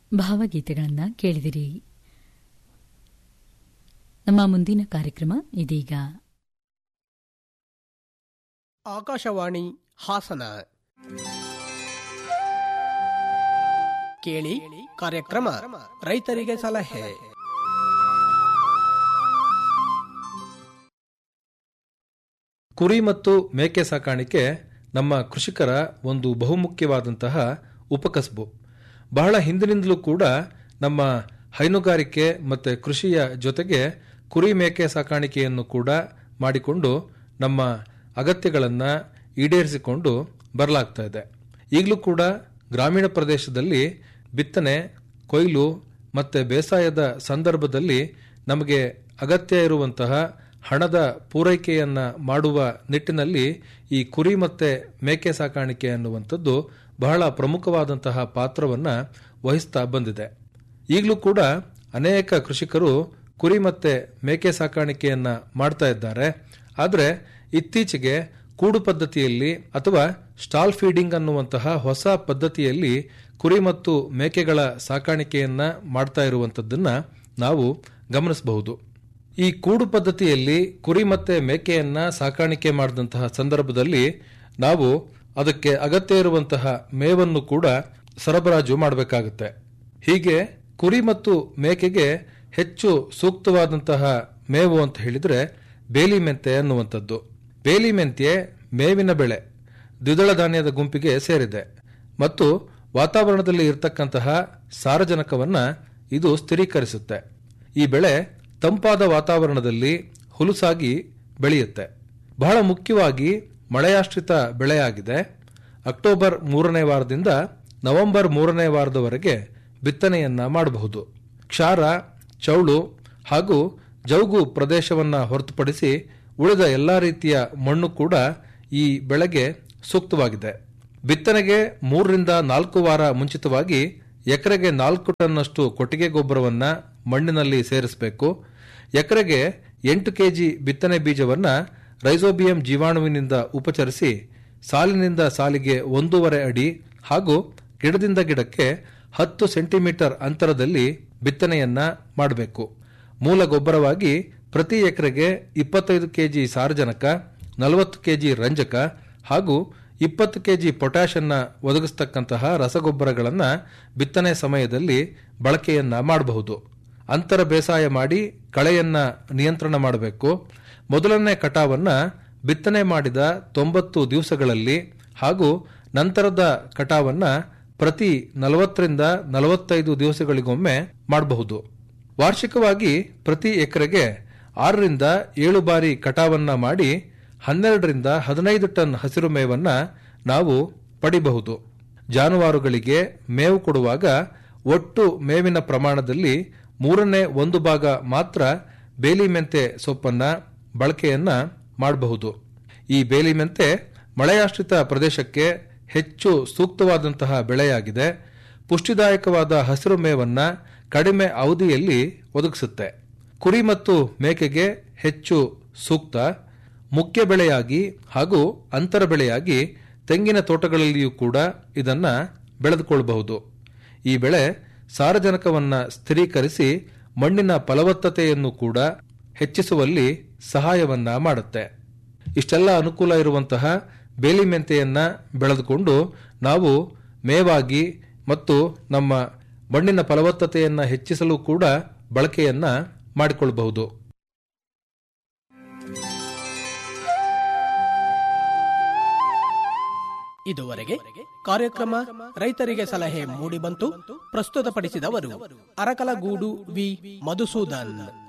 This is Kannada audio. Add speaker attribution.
Speaker 1: ಭಾವಗೀತೆಗಳನ್ನು ಕೇಳಿದಿರಿ ನಮ್ಮ ಮುಂದಿನ ಕಾರ್ಯಕ್ರಮ ಇದೀಗ
Speaker 2: ಆಕಾಶವಾಣಿ ಹಾಸನ ಕೇಳಿ ಕಾರ್ಯಕ್ರಮ ರೈತರಿಗೆ ಸಲಹೆ
Speaker 3: ಕುರಿ ಮತ್ತು ಮೇಕೆ ಸಾಕಾಣಿಕೆ ನಮ್ಮ ಕೃಷಿಕರ ಒಂದು ಬಹುಮುಖ್ಯವಾದಂತಹ ಉಪಕಸಬು ಬಹಳ ಹಿಂದಿನಿಂದಲೂ ಕೂಡ ನಮ್ಮ ಹೈನುಗಾರಿಕೆ ಮತ್ತು ಕೃಷಿಯ ಜೊತೆಗೆ ಕುರಿ ಮೇಕೆ ಸಾಕಾಣಿಕೆಯನ್ನು ಕೂಡ ಮಾಡಿಕೊಂಡು ನಮ್ಮ ಅಗತ್ಯಗಳನ್ನು ಈಡೇರಿಸಿಕೊಂಡು ಬರಲಾಗ್ತಾ ಇದೆ ಈಗಲೂ ಕೂಡ ಗ್ರಾಮೀಣ ಪ್ರದೇಶದಲ್ಲಿ ಬಿತ್ತನೆ ಕೊಯ್ಲು ಮತ್ತು ಬೇಸಾಯದ ಸಂದರ್ಭದಲ್ಲಿ ನಮಗೆ ಅಗತ್ಯ ಇರುವಂತಹ ಹಣದ ಪೂರೈಕೆಯನ್ನು ಮಾಡುವ ನಿಟ್ಟಿನಲ್ಲಿ ಈ ಕುರಿ ಮತ್ತು ಮೇಕೆ ಸಾಕಾಣಿಕೆ ಅನ್ನುವಂಥದ್ದು ಬಹಳ ಪ್ರಮುಖವಾದಂತಹ ಪಾತ್ರವನ್ನು ವಹಿಸ್ತಾ ಬಂದಿದೆ ಈಗಲೂ ಕೂಡ ಅನೇಕ ಕೃಷಿಕರು ಕುರಿ ಮತ್ತು ಮೇಕೆ ಸಾಕಾಣಿಕೆಯನ್ನು ಮಾಡ್ತಾ ಇದ್ದಾರೆ ಆದರೆ ಇತ್ತೀಚೆಗೆ ಕೂಡು ಪದ್ಧತಿಯಲ್ಲಿ ಅಥವಾ ಸ್ಟಾಲ್ ಫೀಡಿಂಗ್ ಅನ್ನುವಂತಹ ಹೊಸ ಪದ್ಧತಿಯಲ್ಲಿ ಕುರಿ ಮತ್ತು ಮೇಕೆಗಳ ಸಾಕಾಣಿಕೆಯನ್ನ ಮಾಡ್ತಾ ಇರುವಂಥದ್ದನ್ನ ನಾವು ಗಮನಿಸಬಹುದು ಈ ಕೂಡು ಪದ್ಧತಿಯಲ್ಲಿ ಕುರಿ ಮತ್ತೆ ಮೇಕೆಯನ್ನ ಸಾಕಾಣಿಕೆ ಮಾಡಿದಂತಹ ಸಂದರ್ಭದಲ್ಲಿ ನಾವು ಅದಕ್ಕೆ ಅಗತ್ಯ ಇರುವಂತಹ ಮೇವನ್ನು ಕೂಡ ಸರಬರಾಜು ಮಾಡಬೇಕಾಗುತ್ತೆ ಹೀಗೆ ಕುರಿ ಮತ್ತು ಮೇಕೆಗೆ ಹೆಚ್ಚು ಸೂಕ್ತವಾದಂತಹ ಮೇವು ಅಂತ ಹೇಳಿದ್ರೆ ಬೇಲಿ ಮೆಂತೆ ಅನ್ನುವಂಥದ್ದು ಬೇಲಿ ಮೆಂತ್ಯೆ ಮೇವಿನ ಬೆಳೆ ದ್ವಿದಳ ಧಾನ್ಯದ ಗುಂಪಿಗೆ ಸೇರಿದೆ ಮತ್ತು ವಾತಾವರಣದಲ್ಲಿ ಇರತಕ್ಕಂತಹ ಸಾರಜನಕವನ್ನ ಇದು ಸ್ಥಿರೀಕರಿಸುತ್ತೆ ಈ ಬೆಳೆ ತಂಪಾದ ವಾತಾವರಣದಲ್ಲಿ ಹುಲುಸಾಗಿ ಬೆಳೆಯುತ್ತೆ ಬಹಳ ಮುಖ್ಯವಾಗಿ ಮಳೆಯಾಶ್ರಿತ ಬೆಳೆಯಾಗಿದೆ ಅಕ್ಟೋಬರ್ ಮೂರನೇ ವಾರದಿಂದ ನವೆಂಬರ್ ಮೂರನೇ ವಾರದವರೆಗೆ ಬಿತ್ತನೆಯನ್ನ ಮಾಡಬಹುದು ಕ್ಷಾರ ಚೌಳು ಹಾಗೂ ಜೌಗು ಪ್ರದೇಶವನ್ನ ಹೊರತುಪಡಿಸಿ ಉಳಿದ ಎಲ್ಲ ರೀತಿಯ ಮಣ್ಣು ಕೂಡ ಈ ಬೆಳೆಗೆ ಸೂಕ್ತವಾಗಿದೆ ಬಿತ್ತನೆಗೆ ಮೂರರಿಂದ ನಾಲ್ಕು ವಾರ ಮುಂಚಿತವಾಗಿ ಎಕರೆಗೆ ನಾಲ್ಕು ಟನ್ನಷ್ಟು ಕೊಟ್ಟಿಗೆ ಗೊಬ್ಬರವನ್ನ ಮಣ್ಣಿನಲ್ಲಿ ಸೇರಿಸಬೇಕು ಎಕರೆಗೆ ಎಂಟು ಕೆಜಿ ಬಿತ್ತನೆ ಬೀಜವನ್ನ ರೈಸೋಬಿಯಂ ಜೀವಾಣುವಿನಿಂದ ಉಪಚರಿಸಿ ಸಾಲಿನಿಂದ ಸಾಲಿಗೆ ಒಂದೂವರೆ ಅಡಿ ಹಾಗೂ ಗಿಡದಿಂದ ಗಿಡಕ್ಕೆ ಹತ್ತು ಸೆಂಟಿಮೀಟರ್ ಅಂತರದಲ್ಲಿ ಬಿತ್ತನೆಯನ್ನ ಮಾಡಬೇಕು ಮೂಲ ಗೊಬ್ಬರವಾಗಿ ಪ್ರತಿ ಎಕರೆಗೆ ಇಪ್ಪತ್ತೈದು ಕೆಜಿ ಸಾರಜನಕ ನಲವತ್ತು ಕೆಜಿ ರಂಜಕ ಹಾಗೂ ಇಪ್ಪತ್ತು ಕೆಜಿ ಪೊಟ್ಯಾಷ್ ಅನ್ನ ಒದಗಿಸ್ತಕ್ಕಂತಹ ರಸಗೊಬ್ಬರಗಳನ್ನ ಬಿತ್ತನೆ ಸಮಯದಲ್ಲಿ ಬಳಕೆಯನ್ನ ಮಾಡಬಹುದು ಅಂತರ ಬೇಸಾಯ ಮಾಡಿ ಕಳೆಯನ್ನ ನಿಯಂತ್ರಣ ಮಾಡಬೇಕು ಮೊದಲನೇ ಕಟಾವನ್ನ ಬಿತ್ತನೆ ಮಾಡಿದ ತೊಂಬತ್ತು ದಿವಸಗಳಲ್ಲಿ ಹಾಗೂ ನಂತರದ ಕಟಾವನ್ನ ಪ್ರತಿ ನಲವತ್ತರಿಂದ ನಲವತ್ತೈದು ದಿವಸಗಳಿಗೊಮ್ಮೆ ಮಾಡಬಹುದು ವಾರ್ಷಿಕವಾಗಿ ಪ್ರತಿ ಎಕರೆಗೆ ಆರರಿಂದ ಏಳು ಬಾರಿ ಕಟಾವನ್ನ ಮಾಡಿ ಹನ್ನೆರಡರಿಂದ ಹದಿನೈದು ಟನ್ ಹಸಿರು ಮೇವನ್ನ ನಾವು ಪಡಿಬಹುದು ಜಾನುವಾರುಗಳಿಗೆ ಮೇವು ಕೊಡುವಾಗ ಒಟ್ಟು ಮೇವಿನ ಪ್ರಮಾಣದಲ್ಲಿ ಮೂರನೇ ಒಂದು ಭಾಗ ಮಾತ್ರ ಬೇಲಿ ಮೆಂತೆ ಸೊಪ್ಪನ್ನ ಬಳಕೆಯನ್ನ ಮಾಡಬಹುದು ಈ ಬೇಲಿ ಮೆಂತೆ ಮಳೆಯಾಶ್ರಿತ ಪ್ರದೇಶಕ್ಕೆ ಹೆಚ್ಚು ಸೂಕ್ತವಾದಂತಹ ಬೆಳೆಯಾಗಿದೆ ಪುಷ್ಟಿದಾಯಕವಾದ ಹಸಿರು ಮೇವನ್ನ ಕಡಿಮೆ ಅವಧಿಯಲ್ಲಿ ಒದಗಿಸುತ್ತೆ ಕುರಿ ಮತ್ತು ಮೇಕೆಗೆ ಹೆಚ್ಚು ಸೂಕ್ತ ಮುಖ್ಯ ಬೆಳೆಯಾಗಿ ಹಾಗೂ ಅಂತರ ಬೆಳೆಯಾಗಿ ತೆಂಗಿನ ತೋಟಗಳಲ್ಲಿಯೂ ಕೂಡ ಇದನ್ನ ಬೆಳೆದುಕೊಳ್ಳಬಹುದು ಈ ಬೆಳೆ ಸಾರಜನಕವನ್ನ ಸ್ಥಿರೀಕರಿಸಿ ಮಣ್ಣಿನ ಫಲವತ್ತತೆಯನ್ನು ಕೂಡ ಹೆಚ್ಚಿಸುವಲ್ಲಿ ಸಹಾಯವನ್ನ ಮಾಡುತ್ತೆ ಇಷ್ಟೆಲ್ಲ ಅನುಕೂಲ ಇರುವಂತಹ ಬೇಲಿ ಮೆಂತೆಯನ್ನ ಬೆಳೆದುಕೊಂಡು ನಾವು ಮೇವಾಗಿ ಮತ್ತು ನಮ್ಮ ಮಣ್ಣಿನ ಫಲವತ್ತತೆಯನ್ನ ಹೆಚ್ಚಿಸಲು ಕೂಡ ಬಳಕೆಯನ್ನ ಮಾಡಿಕೊಳ್ಳಬಹುದು
Speaker 2: ಇದುವರೆಗೆ ಕಾರ್ಯಕ್ರಮ ರೈತರಿಗೆ ಸಲಹೆ ಮೂಡಿಬಂತು ಪ್ರಸ್ತುತಪಡಿಸಿದವರು ಅರಕಲಗೂಡು ವಿ ಮಧುಸೂದನ್